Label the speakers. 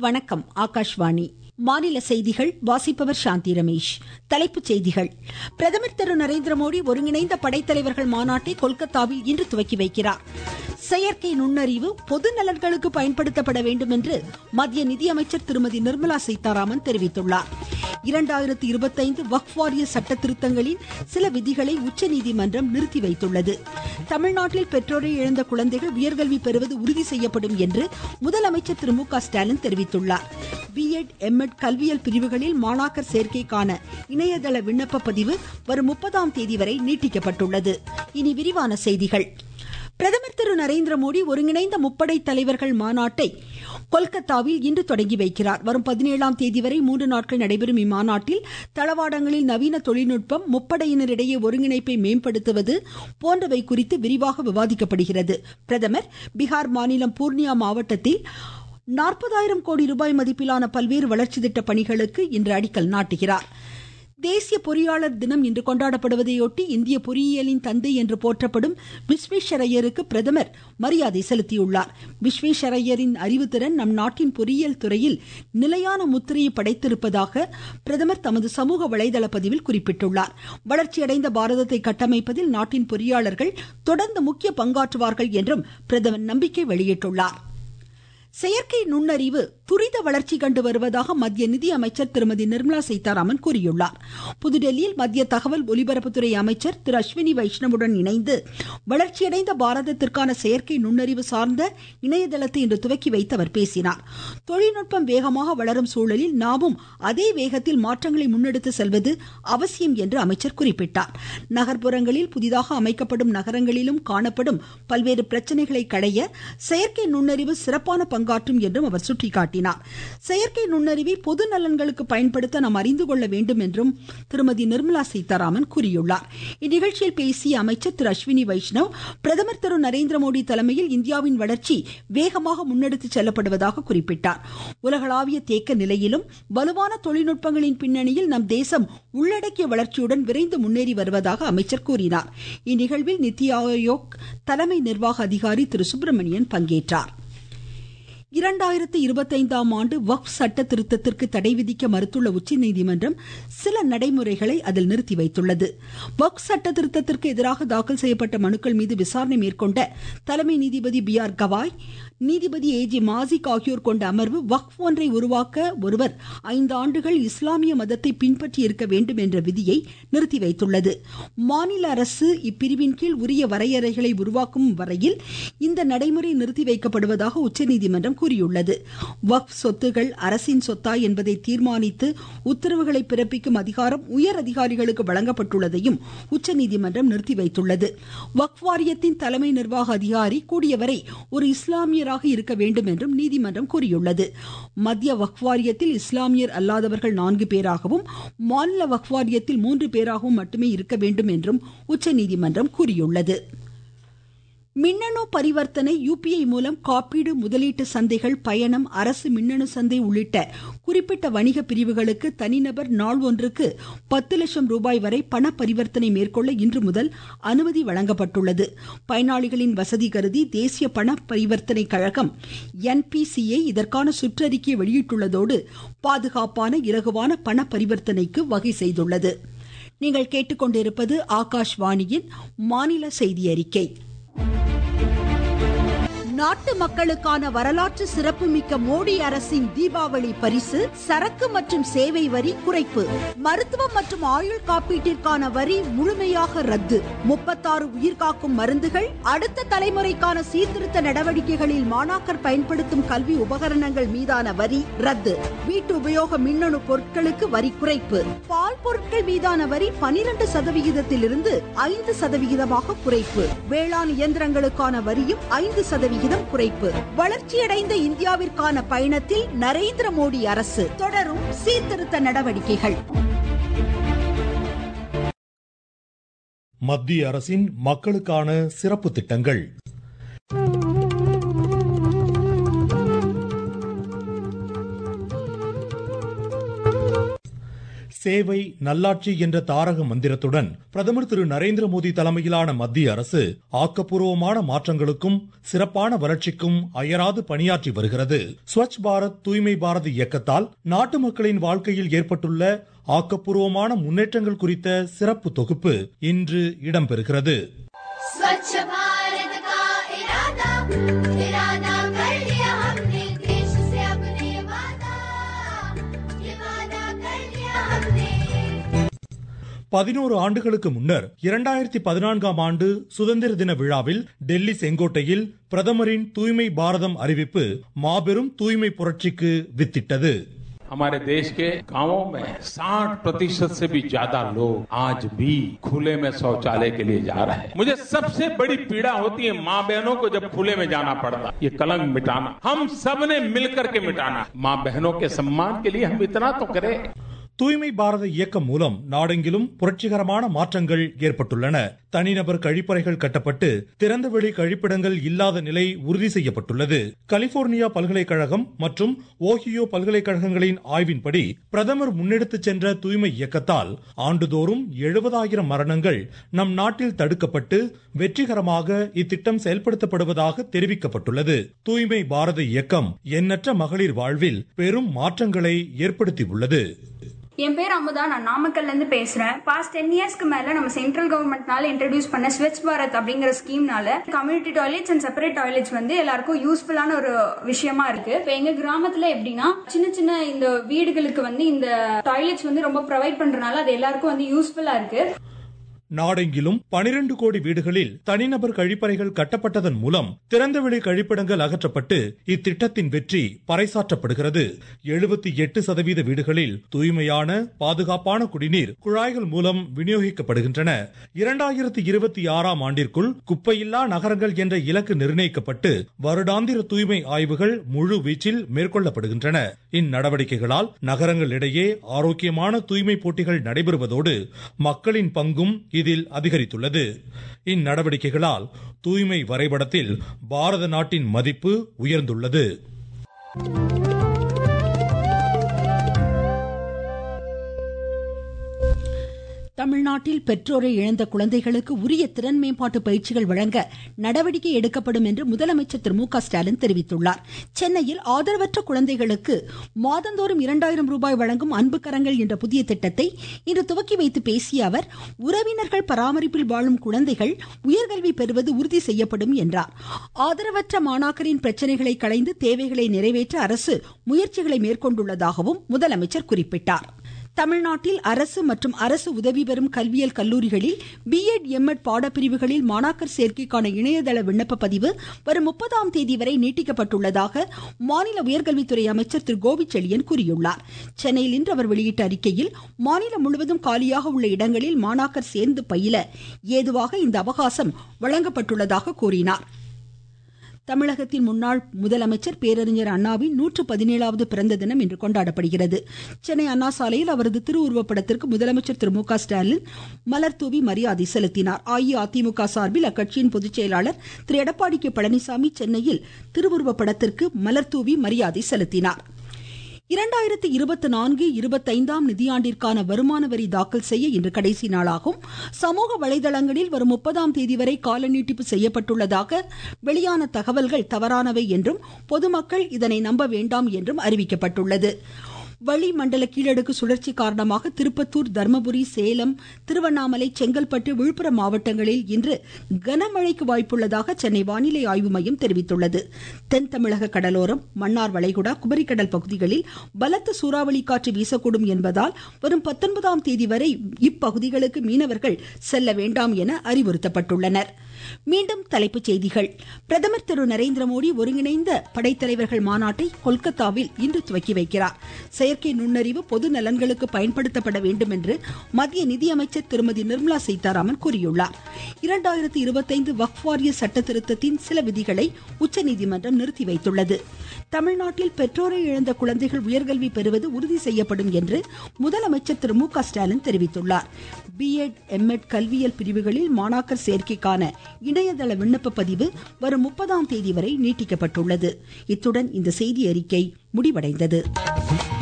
Speaker 1: வணக்கம் ஆகாஷ்வாணி மாநில செய்திகள் வாசிப்பவர் சாந்தி ரமேஷ் தலைப்புச் செய்திகள் பிரதமர் திரு நரேந்திர மோடி ஒருங்கிணைந்த படைத்தலைவர்கள் மாநாட்டை கொல்கத்தாவில் இன்று துவக்கி வைக்கிறார் செயற்கை நுண்ணறிவு பொது நலன்களுக்கு பயன்படுத்தப்பட வேண்டும் என்று மத்திய நிதியமைச்சர் திருமதி நிர்மலா சீதாராமன் தெரிவித்துள்ளார் இரண்டாயிரத்தி இருபத்தைந்து வக்ஃப் வாரிய சட்ட திருத்தங்களின் சில விதிகளை உச்சநீதிமன்றம் நிறுத்தி வைத்துள்ளது தமிழ்நாட்டில் பெற்றோரை இழந்த குழந்தைகள் உயர்கல்வி பெறுவது உறுதி செய்யப்படும் என்று முதலமைச்சர் திரு மு க ஸ்டாலின் தெரிவித்துள்ளார் பிஎட் எம்எட் கல்வியல் பிரிவுகளில் மாணாக்கர் சேர்க்கைக்கான இணையதள விண்ணப்ப பதிவு வரும் முப்பதாம் தேதி வரை நீட்டிக்கப்பட்டுள்ளது இனி விரிவான செய்திகள் பிரதமர் திரு நரேந்திர மோடி ஒருங்கிணைந்த முப்படை தலைவர்கள் மாநாட்டை கொல்கத்தாவில் இன்று தொடங்கி வைக்கிறார் வரும் பதினேழாம் தேதி வரை மூன்று நாட்கள் நடைபெறும் இம்மாநாட்டில் தளவாடங்களில் நவீன தொழில்நுட்பம் முப்படையினரிடையே ஒருங்கிணைப்பை மேம்படுத்துவது போன்றவை குறித்து விரிவாக விவாதிக்கப்படுகிறது பிரதமர் பீகார் மாநிலம் பூர்ணியா மாவட்டத்தில் நாற்பதாயிரம் கோடி ரூபாய் மதிப்பிலான பல்வேறு வளர்ச்சி திட்ட பணிகளுக்கு இன்று அடிக்கல் நாட்டுகிறார் தேசிய பொறியாளர் தினம் இன்று கொண்டாடப்படுவதையொட்டி இந்திய பொறியியலின் தந்தை என்று போற்றப்படும் விஸ்வேஸ்வரய்யருக்கு பிரதமர் மரியாதை செலுத்தியுள்ளார் விஸ்வேஸ்வரய்யரின் அறிவுத்திறன் நம் நாட்டின் பொறியியல் துறையில் நிலையான முத்திரையை படைத்திருப்பதாக பிரதமர் தமது சமூக வலைதள பதிவில் குறிப்பிட்டுள்ளார் வளர்ச்சியடைந்த பாரதத்தை கட்டமைப்பதில் நாட்டின் பொறியாளர்கள் தொடர்ந்து முக்கிய பங்காற்றுவார்கள் என்றும் பிரதமர் நம்பிக்கை வெளியிட்டுள்ளார் செயற்கை நுண்ணறிவு துரித வளர்ச்சி கண்டு வருவதாக மத்திய நிதி அமைச்சர் திருமதி நிர்மலா சீதாராமன் கூறியுள்ளார் புதுடெல்லியில் மத்திய தகவல் ஒலிபரப்புத்துறை அமைச்சர் திரு அஸ்வினி வைஷ்ணவுடன் இணைந்து வளர்ச்சியடைந்த பாரதத்திற்கான செயற்கை நுண்ணறிவு சார்ந்த இணையதளத்தை இன்று துவக்கி வைத்து அவர் பேசினார் தொழில்நுட்பம் வேகமாக வளரும் சூழலில் நாமும் அதே வேகத்தில் மாற்றங்களை முன்னெடுத்து செல்வது அவசியம் என்று அமைச்சர் குறிப்பிட்டார் நகர்ப்புறங்களில் புதிதாக அமைக்கப்படும் நகரங்களிலும் காணப்படும் பல்வேறு பிரச்சனைகளை களைய செயற்கை நுண்ணறிவு சிறப்பான பங்காற்றும் என்றும் அவர் சுட்டிக்காட்டினார் செயற்கை நுண்ணறிவை பொது நலன்களுக்கு பயன்படுத்த நாம் அறிந்து கொள்ள வேண்டும் என்றும் திருமதி நிர்மலா சீதாராமன் கூறியுள்ளார் இந்நிகழ்ச்சியில் பேசிய அமைச்சர் திரு அஸ்வினி வைஷ்ணவ் பிரதமர் திரு நரேந்திர மோடி தலைமையில் இந்தியாவின் வளர்ச்சி வேகமாக முன்னெடுத்து செல்லப்படுவதாக குறிப்பிட்டார் உலகளாவிய தேக்க நிலையிலும் வலுவான தொழில்நுட்பங்களின் பின்னணியில் நம் தேசம் உள்ளடக்கிய வளர்ச்சியுடன் விரைந்து முன்னேறி வருவதாக அமைச்சர் கூறினார் இந்நிகழ்வில் நித்தி ஆயோக் தலைமை நிர்வாக அதிகாரி திரு சுப்பிரமணியன் பங்கேற்றார் இரண்டாயிரத்தி இருபத்தைந்தாம் ஆண்டு வக்ஃப் சட்ட திருத்தத்திற்கு தடை விதிக்க மறுத்துள்ள உச்சநீதிமன்றம் சில நடைமுறைகளை அதில் நிறுத்தி வைத்துள்ளது வக்ஃப் சட்ட திருத்தத்திற்கு எதிராக தாக்கல் செய்யப்பட்ட மனுக்கள் மீது விசாரணை மேற்கொண்ட தலைமை நீதிபதி பி ஆர் கவாய் நீதிபதி ஏ ஜி மாசிக் ஆகியோர் கொண்ட அமர்வு வக்ஃப் ஒன்றை உருவாக்க ஒருவர் ஐந்து ஆண்டுகள் இஸ்லாமிய மதத்தை பின்பற்றி இருக்க வேண்டும் என்ற விதியை நிறுத்தி வைத்துள்ளது மாநில அரசு இப்பிரிவின் கீழ் உரிய வரையறைகளை உருவாக்கும் வரையில் இந்த நடைமுறை நிறுத்தி வைக்கப்படுவதாக உச்சநீதிமன்றம் கூறியுள்ளது வக்ஃப் சொத்துகள் அரசின் சொத்தா என்பதை தீர்மானித்து உத்தரவுகளை பிறப்பிக்கும் அதிகாரம் உயர் அதிகாரிகளுக்கு வழங்கப்பட்டுள்ளதையும் உச்சநீதிமன்றம் நிறுத்தி வைத்துள்ளது வக்ஃப் வாரியத்தின் தலைமை நிர்வாக அதிகாரி கூடியவரை ஒரு இஸ்லாமியராக இருக்க வேண்டும் என்றும் நீதிமன்றம் கூறியுள்ளது மத்திய வக்ஃப் வாரியத்தில் இஸ்லாமியர் அல்லாதவர்கள் நான்கு பேராகவும் மாநில வக்ஃப் வாரியத்தில் மூன்று பேராகவும் மட்டுமே இருக்க வேண்டும் என்றும் உச்சநீதிமன்றம் கூறியுள்ளது மின்னணு பரிவர்த்தனை யுபிஐ மூலம் காப்பீடு முதலீட்டு சந்தைகள் பயணம் அரசு மின்னணு சந்தை உள்ளிட்ட குறிப்பிட்ட வணிக பிரிவுகளுக்கு தனிநபர் நாள் ஒன்றுக்கு பத்து லட்சம் ரூபாய் வரை பண பரிவர்த்தனை மேற்கொள்ள இன்று முதல் அனுமதி வழங்கப்பட்டுள்ளது பயனாளிகளின் வசதி கருதி தேசிய பண பரிவர்த்தனை கழகம் என்பிசிஐ இதற்கான சுற்றறிக்கை வெளியிட்டுள்ளதோடு பாதுகாப்பான இலகுவான பண பரிவர்த்தனைக்கு வகை செய்துள்ளது நீங்கள் கேட்டுக்கொண்டிருப்பது ஆகாஷ்வாணியின் மாநில செய்தி அறிக்கை நாட்டு மக்களுக்கான வரலாற்று சிறப்புமிக்க மோடி அரசின் தீபாவளி பரிசு சரக்கு மற்றும் சேவை வரி குறைப்பு மருத்துவம் மற்றும் ஆயுள் காப்பீட்டிற்கான வரி முழுமையாக ரத்து முப்பத்தாறு உயிர்காக்கும் மருந்துகள் அடுத்த தலைமுறைக்கான சீர்திருத்த நடவடிக்கைகளில் மாணாக்கர் பயன்படுத்தும் கல்வி உபகரணங்கள் மீதான வரி ரத்து வீட்டு உபயோக மின்னணு பொருட்களுக்கு வரி குறைப்பு பால் பொருட்கள் மீதான வரி பனிரெண்டு சதவிகிதத்திலிருந்து ஐந்து சதவிகிதமாக குறைப்பு வேளாண் இயந்திரங்களுக்கான வரியும் ஐந்து சதவிகிதம் குறைப்பு வளர்ச்சியடைந்த இந்தியாவிற்கான பயணத்தில் நரேந்திர மோடி அரசு தொடரும் சீர்திருத்த நடவடிக்கைகள்
Speaker 2: மத்திய அரசின் மக்களுக்கான சிறப்பு திட்டங்கள் சேவை நல்லாட்சி என்ற தாரக மந்திரத்துடன் பிரதமர் திரு நரேந்திர மோடி தலைமையிலான மத்திய அரசு ஆக்கப்பூர்வமான மாற்றங்களுக்கும் சிறப்பான வளர்ச்சிக்கும் அயராது பணியாற்றி வருகிறது ஸ்வச் பாரத் தூய்மை பாரத் இயக்கத்தால் நாட்டு மக்களின் வாழ்க்கையில் ஏற்பட்டுள்ள ஆக்கப்பூர்வமான முன்னேற்றங்கள் குறித்த சிறப்பு தொகுப்பு இன்று இடம்பெறுகிறது
Speaker 3: स्वच्छ भारत का इरादा इरादा कर लिया हमने देश से अपने वादा ये वादा कर लिया हमने
Speaker 2: பதினோரு ஆண்டுகளுக்கு முன்னர் இரண்டாயிரத்தி பதினான்காம் ஆண்டு சுதந்திர தின விழாவில் டெல்லி செங்கோட்டையில் பிரதமரின் தூய்மை பாரதம் அறிவிப்பு மாபெரும் தூய்மை புரட்சிக்கு வித்திட்டது
Speaker 4: हमारे देश के गांवों में 60 प्रतिशत से भी ज्यादा लोग आज भी खुले में शौचालय के लिए जा रहे हैं मुझे सबसे बड़ी पीड़ा होती है माँ बहनों को जब खुले में जाना पड़ता ये कलंक मिटाना हम सब ने मिलकर के मिटाना माँ बहनों के सम्मान के लिए हम इतना तो करें
Speaker 2: தூய்மை பாரத இயக்கம் மூலம் நாடெங்கிலும் புரட்சிகரமான மாற்றங்கள் ஏற்பட்டுள்ளன தனிநபர் கழிப்பறைகள் கட்டப்பட்டு திறந்தவெளி கழிப்பிடங்கள் இல்லாத நிலை உறுதி செய்யப்பட்டுள்ளது கலிபோர்னியா பல்கலைக்கழகம் மற்றும் ஓஹியோ பல்கலைக்கழகங்களின் ஆய்வின்படி பிரதமர் முன்னெடுத்துச் சென்ற தூய்மை இயக்கத்தால் ஆண்டுதோறும் எழுபதாயிரம் மரணங்கள் நம் நாட்டில் தடுக்கப்பட்டு வெற்றிகரமாக இத்திட்டம் செயல்படுத்தப்படுவதாக தெரிவிக்கப்பட்டுள்ளது தூய்மை பாரத இயக்கம் எண்ணற்ற மகளிர் வாழ்வில் பெரும் மாற்றங்களை ஏற்படுத்தியுள்ளது
Speaker 5: என் பேர் அமுதா நான் நாமக்கல்ல இருந்து பேசுறேன் பாஸ்ட் டென் இயர்ஸ்க்கு மேல நம்ம சென்ட்ரல் கவர்மெண்ட்னால இன்ட்ரடியூஸ் பண்ண ஸ்வச் பாரத் அப்படிங்கிற ஸ்கீம்னால community toilets and separate toilets வந்து எல்லாருக்கும் யூஸ்ஃபுல்லான ஒரு விஷயமா இருக்கு இப்போ எங்க கிராமத்துல எப்படின்னா சின்ன சின்ன இந்த வீடுகளுக்கு வந்து இந்த டாய்லெட்ஸ் வந்து ரொம்ப ப்ரொவைட் பண்றதுனால அது எல்லாருக்கும் வந்து யூஸ்ஃபுல்லா இருக்கு
Speaker 2: நாடெங்கிலும் பனிரெண்டு கோடி வீடுகளில் தனிநபர் கழிப்பறைகள் கட்டப்பட்டதன் மூலம் திறந்தவெளி கழிப்பிடங்கள் அகற்றப்பட்டு இத்திட்டத்தின் வெற்றி பறைசாற்றப்படுகிறது எழுபத்தி எட்டு சதவீத வீடுகளில் தூய்மையான பாதுகாப்பான குடிநீர் குழாய்கள் மூலம் விநியோகிக்கப்படுகின்றன இரண்டாயிரத்தி இருபத்தி ஆறாம் ஆண்டிற்குள் குப்பையில்லா நகரங்கள் என்ற இலக்கு நிர்ணயிக்கப்பட்டு வருடாந்திர தூய்மை ஆய்வுகள் முழு வீச்சில் மேற்கொள்ளப்படுகின்றன இந்நடவடிக்கைகளால் நகரங்களிடையே ஆரோக்கியமான தூய்மை போட்டிகள் நடைபெறுவதோடு மக்களின் பங்கும் இதில் அதிகரித்துள்ளது இந்நடவடிக்கைகளால் தூய்மை வரைபடத்தில் பாரத நாட்டின் மதிப்பு உயர்ந்துள்ளது
Speaker 1: தமிழ்நாட்டில் பெற்றோரை இழந்த குழந்தைகளுக்கு உரிய திறன் மேம்பாட்டு பயிற்சிகள் வழங்க நடவடிக்கை எடுக்கப்படும் என்று முதலமைச்சர் திரு மு க ஸ்டாலின் தெரிவித்துள்ளார் சென்னையில் ஆதரவற்ற குழந்தைகளுக்கு மாதந்தோறும் இரண்டாயிரம் ரூபாய் வழங்கும் அன்பு கரங்கள் என்ற புதிய திட்டத்தை இன்று துவக்கி வைத்து பேசிய அவர் உறவினர்கள் பராமரிப்பில் வாழும் குழந்தைகள் உயர்கல்வி பெறுவது உறுதி செய்யப்படும் என்றார் ஆதரவற்ற மாணாக்கரின் பிரச்சனைகளை களைந்து தேவைகளை நிறைவேற்ற அரசு முயற்சிகளை மேற்கொண்டுள்ளதாகவும் முதலமைச்சர் குறிப்பிட்டார் தமிழ்நாட்டில் அரசு மற்றும் அரசு உதவி பெறும் கல்வியியல் கல்லூரிகளில் பிஎட் எம்எட் பாடப்பிரிவுகளில் மாணாக்கர் சேர்க்கைக்கான இணையதள விண்ணப்ப பதிவு வரும் முப்பதாம் தேதி வரை நீட்டிக்கப்பட்டுள்ளதாக மாநில உயர்கல்வித்துறை அமைச்சர் திரு கோவிச்செழியன் கூறியுள்ளார் சென்னையில் இன்று அவர் வெளியிட்ட அறிக்கையில் மாநிலம் முழுவதும் காலியாக உள்ள இடங்களில் மாணாக்கர் சேர்ந்து பயில ஏதுவாக இந்த அவகாசம் வழங்கப்பட்டுள்ளதாக கூறினார் தமிழகத்தின் முன்னாள் முதலமைச்சர் பேரறிஞர் அண்ணாவின் நூற்று பதினேழாவது பிறந்த தினம் இன்று கொண்டாடப்படுகிறது சென்னை அண்ணா சாலையில் அவரது திருவுருவப் படத்திற்கு முதலமைச்சர் திரு மு க ஸ்டாலின் மலர் தூவி மரியாதை செலுத்தினார் அஇஅதிமுக சார்பில் அக்கட்சியின் பொதுச் செயலாளர் திரு எடப்பாடி கே பழனிசாமி சென்னையில் திருவுருவப் படத்திற்கு மலர் தூவி மரியாதை செலுத்தினார் இரண்டாயிரத்தி இருபத்தி நான்கு இருபத்தைந்தாம் நிதியாண்டிற்கான வருமான வரி தாக்கல் செய்ய இன்று கடைசி நாளாகும் சமூக வலைதளங்களில் வரும் முப்பதாம் தேதி வரை கால நீட்டிப்பு செய்யப்பட்டுள்ளதாக வெளியான தகவல்கள் தவறானவை என்றும் பொதுமக்கள் இதனை நம்ப வேண்டாம் என்றும் அறிவிக்கப்பட்டுள்ளது வளிமண்டல கீழடுக்கு சுழற்சி காரணமாக திருப்பத்தூர் தர்மபுரி சேலம் திருவண்ணாமலை செங்கல்பட்டு விழுப்புரம் மாவட்டங்களில் இன்று கனமழைக்கு வாய்ப்புள்ளதாக சென்னை வானிலை ஆய்வு மையம் தெரிவித்துள்ளது தென் தமிழக கடலோரம் மன்னார் வளைகுடா குமரிக்கடல் பகுதிகளில் பலத்த சூறாவளி காற்று வீசக்கூடும் என்பதால் வரும் பத்தொன்பதாம் தேதி வரை இப்பகுதிகளுக்கு மீனவர்கள் செல்ல வேண்டாம் என அறிவுறுத்தப்பட்டுள்ளனர் மீண்டும் தலைப்புச் செய்திகள் பிரதமர் திரு நரேந்திர மோடி ஒருங்கிணைந்த படைத்தலைவர்கள் மாநாட்டை கொல்கத்தாவில் இன்று துவக்கி வைக்கிறார் செயற்கை நுண்ணறிவு பொது நலன்களுக்கு பயன்படுத்தப்பட வேண்டும் என்று மத்திய நிதியமைச்சர் திருமதி நிர்மலா சீதாராமன் கூறியுள்ளார் இரண்டாயிரத்தி இருபத்தைந்து வக்ஃப் வாரிய சட்ட திருத்தத்தின் சில விதிகளை உச்சநீதிமன்றம் நிறுத்தி வைத்துள்ளது தமிழ்நாட்டில் பெற்றோரை இழந்த குழந்தைகள் உயர்கல்வி பெறுவது உறுதி செய்யப்படும் என்று முதலமைச்சர் திரு மு க ஸ்டாலின் தெரிவித்துள்ளார் பிஎட் எம்எட் கல்வியியல் பிரிவுகளில் மாணாக்கர் சேர்க்கைக்கான இணையதள விண்ணப்ப பதிவு வரும் முப்பதாம் தேதி வரை நீட்டிக்கப்பட்டுள்ளது இத்துடன் இந்த செய்தி அறிக்கை முடிவடைந்தது